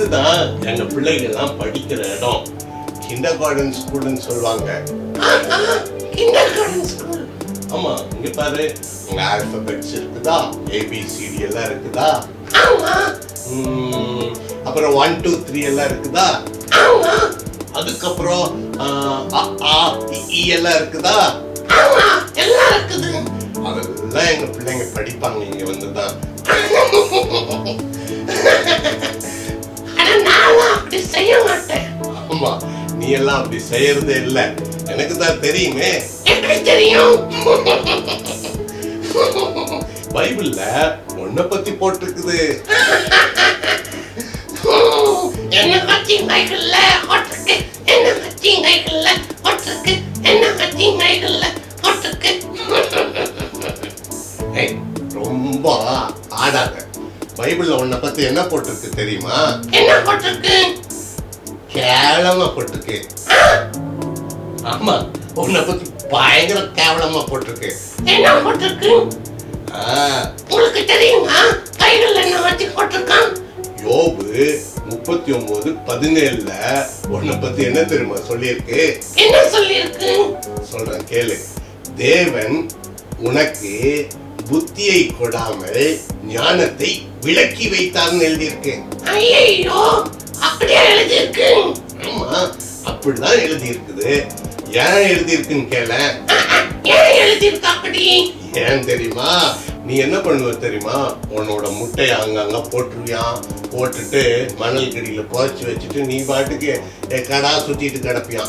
இதுதான் எங்க பிள்ளைங்க எல்லாம் படிக்கிற இடம் கிண்டர் கார்டன் ஸ்கூல்னு சொல்லுவாங்க கிண்டர் ஸ்கூல் ஆமா இங்க பாரு உங்க ஆல்பபெட்ஸ் இருக்குதா ஏபிசிடி எல்லாம் இருக்குதா ஆமா ம், அப்புறம் ஒன் டூ த்ரீ எல்லாம் இருக்குதா ஆமா அதுக்கப்புறம் ஆ, அ, ஆ, இ, ஈ எல்லாம் இருக்குதா ஆமா எல்லாம் இருக்குது அதெல்லாம் எங்க பிள்ளைங்க படிப்பாங்க இங்க வந்துதான் ஆனா நான் அப்படி செய்ய மாட்டேன் ஆமா நீ எல்லாம் அப்படி செய்யறதே இல்ல எனக்கு தான் தெரியுமே எப்படி தெரியும் பைபிள்ல உன்னை பத்தி போட்டிருக்குது என்ன கட்சி கைகள்ல போட்டிருக்கு என்ன கட்சி கைகள்ல போட்டிருக்கு என்ன கட்சி கைகள்ல போட்டிருக்கு ஏய், ரொம்ப ஆடாத பைபிள்ல உன்னை பத்தி என்ன போட்டிருக்கு தெரியுமா என்ன போட்டிருக்கு கேவலமா போட்டிருக்கு ஆமா உன்னை பத்தி பயங்கர கேவலமா போட்டிருக்கு என்ன போட்டிருக்கு ஆ, உங்களுக்கு தெரியுமா கைகள்ல என்ன வச்சு போட்டிருக்கான் யோபு முப்பத்தி ஒன்பது பதினேழுல உன்னை பத்தி என்ன தெரியுமா சொல்லியிருக்கு என்ன சொல்லியிருக்கு சொல்றேன் கேளு தேவன் உனக்கு புத்தியை கொடாமல் ஞானத்தை விளக்கி வைத்தார்னு எழுதியிருக்கு ஐயோ அப்படியே எழுதியிருக்கு ஆமா அப்படிதான் எழுதி இருக்குது ஏன் எழுதி இருக்குன்னு கேள ஏன் எழுதியிருக்கு அப்படி ஏன் தெரியுமா நீ என்ன பண்ணுவ தெரியுமா உன்னோட முட்டைய அங்கங்க போட்டுருவியான் போட்டுட்டு மணல் கடியில புதைச்சு வச்சுட்டு நீ பாட்டுக்கு கடா சுத்திட்டு கிடப்பியான்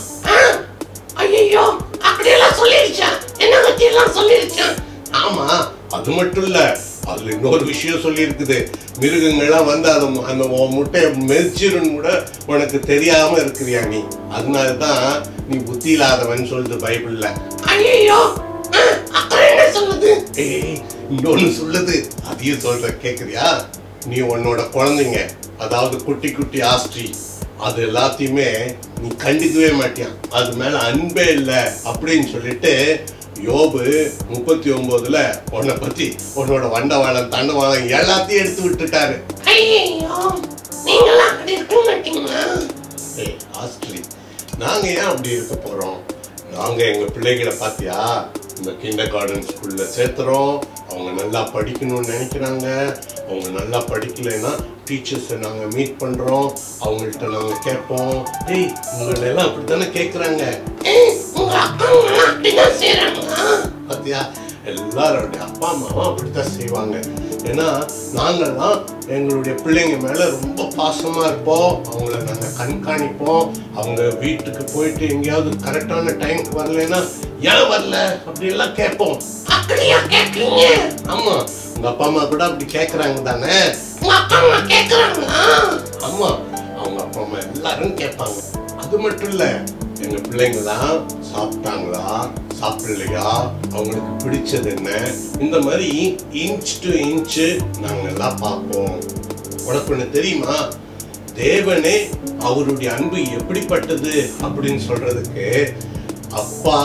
ஐயோ அப்படியெல்லாம் சொல்லிருச்சா என்ன பத்தி எல்லாம் சொல்லிருச்சா ஆமா அது மட்டும் இல்ல அதுல இன்னொரு விஷயம் சொல்லி இருக்குது மிருகங்கள்லாம் வந்து அதை மு- அந்த உன் முட்டையை மெதிச்சிருன்னு கூட உனக்கு தெரியாம இருக்கிறியா நீ அதனாலதான் நீ புத்தி இல்லாதவன் சொல்லுது பைபிள்ல ஐயோ அப்புறம் என்ன சொல்லுது ஏய் இன்னொன்னு சொல்லுது அதையும் சொல்ற கேக்குறியா நீ உன்னோட குழந்தைங்க அதாவது குட்டி குட்டி ஆஸ்ட்ரி அது எல்லாத்தையுமே நீ கண்டுக்கவே மாட்டியான் அது மேல அன்பே இல்லை அப்படின்னு சொல்லிட்டு யோபு முப்பத்தி ஒன்பதுல உன்னை பத்தி உன்னோட வண்டவாளம் தண்டவாளம் எல்லாத்தையும் எடுத்து விட்டுட்டாரு ஐயோ நீங்களாம் அப்படி இருக்க மாட்டீங்களா ஏய் ஆஸ்ட்ரி நாங்க ஏன் அப்படி இருக்க போறோம் நாங்க எங்க பிள்ளைகளை பாத்தியா இந்த கிண்டர் கார்டன் ஸ்கூல்ல சேர்த்துறோம் அவங்க நல்லா படிக்கணும்னு நினைக்கிறாங்க அவங்க நல்லா படிக்கலைன்னா டீச்சர்ஸை நாங்க மீட் பண்றோம் அவங்கள்ட்ட நாங்க கேட்போம் ஏய் உங்களை எல்லாம் அப்படித்தானே கேக்குறாங்க ஏய், உங்க அக்காங்கெல்லாம் அப்படிதான் செய்யறாங்களா பாத்தியா எல்லாரோடைய அப்பா அம்மாவும் அப்படித்தான் செய்வாங்க ஏன்னா நாங்கெல்லாம் எங்களுடைய பிள்ளைங்க மேல ரொம்ப பாசமா இருப்போம் அவங்கள நாங்க கண்காணிப்போம் அவங்க வீட்டுக்கு போயிட்டு எங்கேயாவது கரெக்டான டைம்க்கு வரலைன்னா ஏன் வரல அப்படி எல்லாம் கேட்போம் அப்படியா கேக்குறீங்க ஆமா உங்க அப்பா அம்மா கூட அப்படி கேக்குறாங்க தானே உங்க அக்காங்க கேக்குறாங்களா ஆமா அவங்க அப்பா அம்மா எல்லாரும் கேட்பாங்க அது மட்டும் இல்ல எங்க பிள்ளைங்களாம் சாப்பிட்டாங்களா சாப்பிடலையா அவங்களுக்கு பிடிச்சது என்ன இந்த மாதிரி இன்ச் டு இன்ச் நாங்க எல்லாம் பார்ப்போம் உனக்கு ஒண்ணு தெரியுமா தேவனே அவருடைய அன்பு எப்படிப்பட்டது அப்படின்னு சொல்றதுக்கு அப்பா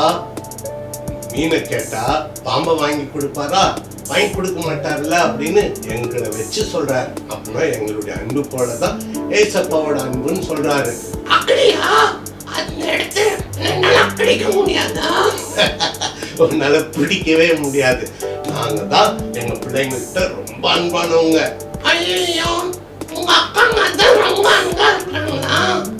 மீனை கேட்டா பாம்பை வாங்கி கொடுப்பாரா வாங்கி கொடுக்க மாட்டார்ல அப்படின்னு எங்களை வச்சு சொல்றாரு அப்படின்னா எங்களுடைய அன்பு போலதான் ஏசப்பாவோட அன்புன்னு சொல்றாரு அப்படியா அந்த இடத்துல என்னால பிடிக்க முடியாதா உன்னால பிடிக்கவே முடியாது நாங்க தான் எங்க பிள்ளைங்கள்ட்ட ரொம்ப அன்பானவங்க ஐயோ உங்க அக்காங்க தான் ரொம்ப அன்பா இருக்காங்களா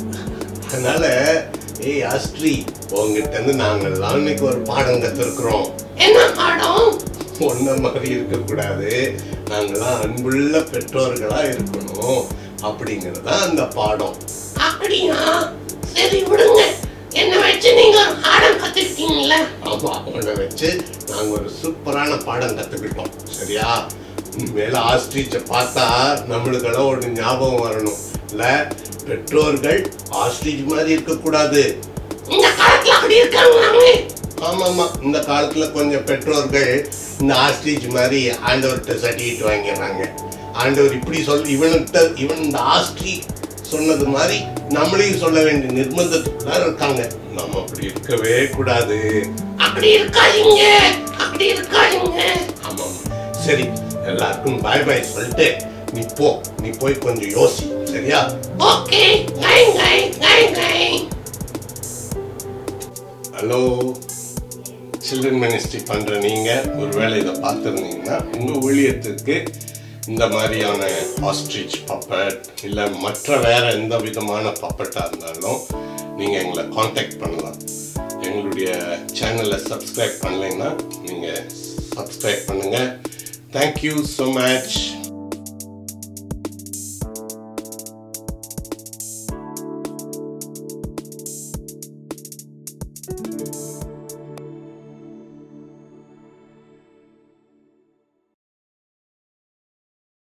அதனால ஏய் ஆஸ்ட்ரி உங்ககிட்ட இருந்து நாங்கெல்லாம் இன்னைக்கு ஒரு பாடம் கத்துருக்குறோம் என்ன பாடம் ஒன்ன மாதிரி இருக்கக்கூடாது நாங்கெல்லாம் அன்புள்ள பெற்றோர்களா இருக்கணும் அப்படிங்கறதா அந்த பாடம் அப்படியா சரி விடுங்க என்ன வச்சு நீங்க ஒரு பாடம் கத்துக்கிட்டீங்கல்ல ஆமா அவங்கள வச்சு நாங்க ஒரு சூப்பரான பாடம் கத்துக்கிட்டோம் சரியா மேல ஆஸ்ட்ரீச்ச பார்த்தா நம்மளுக்கெல்லாம் ஒரு ஞாபகம் வரணும் இல்ல பெற்றோர்கள் ஆஸ்ட்ரீச் மாதிரி இருக்கக்கூடாது இந்த காலத்துல அப்படி இருக்காங்களாமே ஆமா ஆமா இந்த காலத்துல கொஞ்சம் பெற்றோர்கள் இந்த ஆஸ்ட்ரீச் மாதிரி ஆண்டவர்கிட்ட சர்டிஃபிகேட் வாங்கிடுறாங்க ஆண்டவர் இப்படி சொல் இவன்கிட்ட இவன் இந்த ஆஸ்ட்ரி சொன்னது மாதிரி நம்மளையும் சொல்ல வேண்டிய நிர்பந்தத்துக்குள்ள இருக்காங்க நம்ம அப்படி இருக்கவே கூடாது அப்படி இருக்காதீங்க அப்படி இருக்காதீங்க ஆமா ஆமா. சரி எல்லாருக்கும் பாய் பாய் சொல்லிட்டு நீ போ நீ போய் கொஞ்சம் யோசி சரியா ஓகே கை கை கை கை ஹலோ சில்ட்ரன் மினிஸ்ட்ரி பண்ற நீங்க ஒருவேளை இதை பார்த்துருந்தீங்கன்னா உங்க ஊழியத்துக்கு இந்த மாதிரியான ஆஸ்ட்ரிச் பப்பட் இல்லை மற்ற வேற எந்த விதமான பப்பட்டாக இருந்தாலும் நீங்கள் எங்களை காண்டாக்ட் பண்ணலாம் எங்களுடைய சேனலை சப்ஸ்கிரைப் பண்ணலைன்னா நீங்கள் சப்ஸ்கிரைப் பண்ணுங்கள் தேங்க்யூ ஸோ மச்